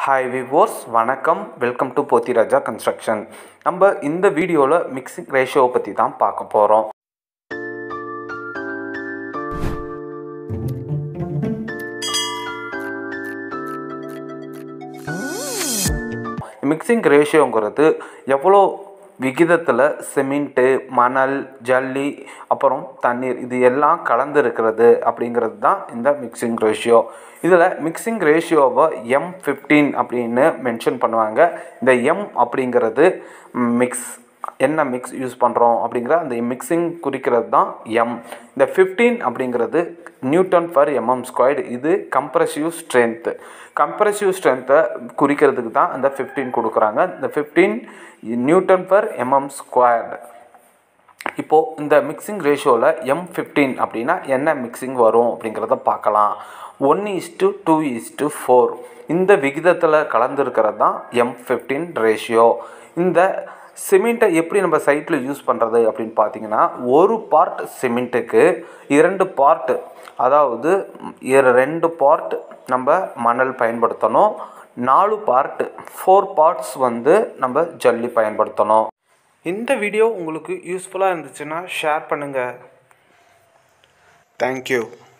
hi viewers வணக்கம் welcome to Pothiraja construction நம்ம இந்த வீடியோவில் மிக்சிங் ரேஷியோவை பற்றி தான் பார்க்க போகிறோம் மிக்சிங் ரேஷியோங்கிறது எவ்வளோ விகிதத்தில் சிமெண்ட்டு மணல் ஜல்லி அப்புறம் தண்ணீர் இது எல்லாம் கலந்து இருக்கிறது அப்படிங்கிறது தான் இந்த மிக்சிங் ரேஷியோ இதில் மிக்சிங் ரேஷியோவை எம் ஃபிஃப்டீன் அப்படின்னு மென்ஷன் பண்ணுவாங்க இந்த எம் அப்படிங்கிறது மிக்ஸ் என்ன மிக்ஸ் யூஸ் பண்ணுறோம் அப்படிங்கிற அந்த மிக்சிங் குறிக்கிறது தான் எம் இந்த ஃபிஃப்டீன் அப்படிங்கிறது நியூட்டன் பர் எம்எம் ஸ்கொயர்டு இது கம்ப்ரசிவ் ஸ்ட்ரென்த்து கம்ப்ரசிவ் ஸ்ட்ரென்த்தை குறிக்கிறதுக்கு தான் இந்த ஃபிஃப்டீன் கொடுக்குறாங்க இந்த fifteen newton per mm squared இப்போது இந்த மிக்சிங் ரேஷியோவில் எம் ஃபிஃப்டீன் அப்படின்னா என்ன மிக்சிங் வரும் அப்படிங்கிறத பார்க்கலாம் one is to two is to four இந்த விகிதத்தில் கலந்துருக்கிறது தான் எம் ஃபிஃப்டீன் ரேஷியோ இந்த சிமெண்ட்டை எப்படி நம்ம சைட்டில் யூஸ் பண்ணுறது அப்படின்னு பார்த்தீங்கன்னா ஒரு பார்ட் சிமெண்ட்டுக்கு இரண்டு பார்ட் அதாவது இர- ரெண்டு பார்ட் நம்ம மணல் பயன்படுத்தணும் நாலு பார்ட் ஃபோர் பார்ட்ஸ் வந்து நம்ம ஜல்லி பயன்படுத்தணும் இந்த வீடியோ உங்களுக்கு யூஸ்ஃபுல்லாக இருந்துச்சுன்னா ஷேர் பண்ணுங்கள் தேங்க்யூ